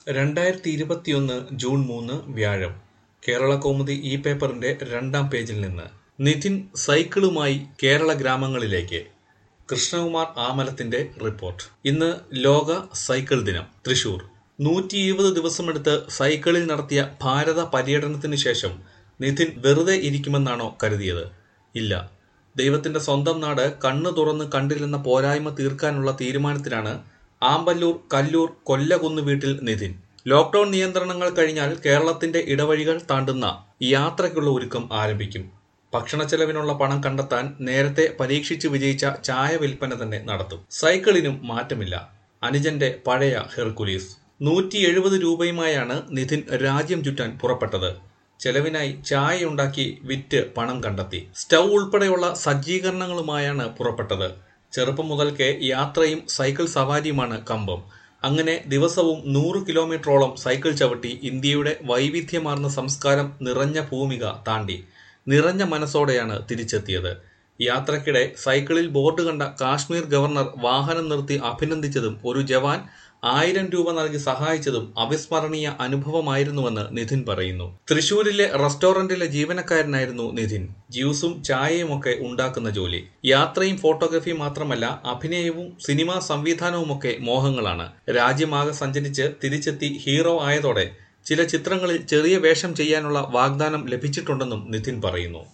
രണ്ടായിരത്തി ഇരുപത്തിയൊന്ന് ജൂൺ മൂന്ന് വ്യാഴം കേരള കൗമുദി ഈ പേപ്പറിന്റെ രണ്ടാം പേജിൽ നിന്ന് നിതിൻ സൈക്കിളുമായി കേരള ഗ്രാമങ്ങളിലേക്ക് കൃഷ്ണകുമാർ ആമലത്തിന്റെ റിപ്പോർട്ട് ഇന്ന് ലോക സൈക്കിൾ ദിനം തൃശൂർ നൂറ്റി ഇരുപത് ദിവസമെടുത്ത് സൈക്കിളിൽ നടത്തിയ ഭാരത പര്യടനത്തിന് ശേഷം നിതിൻ വെറുതെ ഇരിക്കുമെന്നാണോ കരുതിയത് ഇല്ല ദൈവത്തിന്റെ സ്വന്തം നാട് കണ്ണു തുറന്ന് കണ്ടില്ലെന്ന പോരായ്മ തീർക്കാനുള്ള തീരുമാനത്തിലാണ് ആമ്പല്ലൂർ കല്ലൂർ കൊല്ലകുന്ന് വീട്ടിൽ നിതിൻ ലോക്ഡൌൺ നിയന്ത്രണങ്ങൾ കഴിഞ്ഞാൽ കേരളത്തിന്റെ ഇടവഴികൾ താണ്ടുന്ന യാത്രയ്ക്കുള്ള ഒരുക്കം ആരംഭിക്കും ഭക്ഷണ ചെലവിനുള്ള പണം കണ്ടെത്താൻ നേരത്തെ പരീക്ഷിച്ച് വിജയിച്ച ചായ വിൽപ്പന തന്നെ നടത്തും സൈക്കിളിനും മാറ്റമില്ല അനുജന്റെ പഴയ ഹെർക്കുലീസ് നൂറ്റി എഴുപത് രൂപയുമായാണ് നിതിൻ രാജ്യം ചുറ്റാൻ പുറപ്പെട്ടത് ചെലവിനായി ചായയുണ്ടാക്കി വിറ്റ് പണം കണ്ടെത്തി സ്റ്റൗ ഉൾപ്പെടെയുള്ള സജ്ജീകരണങ്ങളുമായാണ് പുറപ്പെട്ടത് ചെറുപ്പം മുതൽക്കേ യാത്രയും സൈക്കിൾ സവാരിയുമാണ് കമ്പം അങ്ങനെ ദിവസവും നൂറ് കിലോമീറ്ററോളം സൈക്കിൾ ചവിട്ടി ഇന്ത്യയുടെ വൈവിധ്യമാർന്ന സംസ്കാരം നിറഞ്ഞ ഭൂമിക താണ്ടി നിറഞ്ഞ മനസ്സോടെയാണ് തിരിച്ചെത്തിയത് യാത്രക്കിടെ സൈക്കിളിൽ ബോർഡ് കണ്ട കാശ്മീർ ഗവർണർ വാഹനം നിർത്തി അഭിനന്ദിച്ചതും ഒരു ജവാൻ ആയിരം രൂപ നൽകി സഹായിച്ചതും അവിസ്മരണീയ അനുഭവമായിരുന്നുവെന്ന് നിതിൻ പറയുന്നു തൃശൂരിലെ റെസ്റ്റോറന്റിലെ ജീവനക്കാരനായിരുന്നു നിതിൻ ജ്യൂസും ചായയുമൊക്കെ ഉണ്ടാക്കുന്ന ജോലി യാത്രയും ഫോട്ടോഗ്രഫിയും മാത്രമല്ല അഭിനയവും സിനിമാ സംവിധാനവുമൊക്കെ മോഹങ്ങളാണ് രാജ്യമാകെ സഞ്ചരിച്ച് തിരിച്ചെത്തി ഹീറോ ആയതോടെ ചില ചിത്രങ്ങളിൽ ചെറിയ വേഷം ചെയ്യാനുള്ള വാഗ്ദാനം ലഭിച്ചിട്ടുണ്ടെന്നും നിതിൻ പറയുന്നു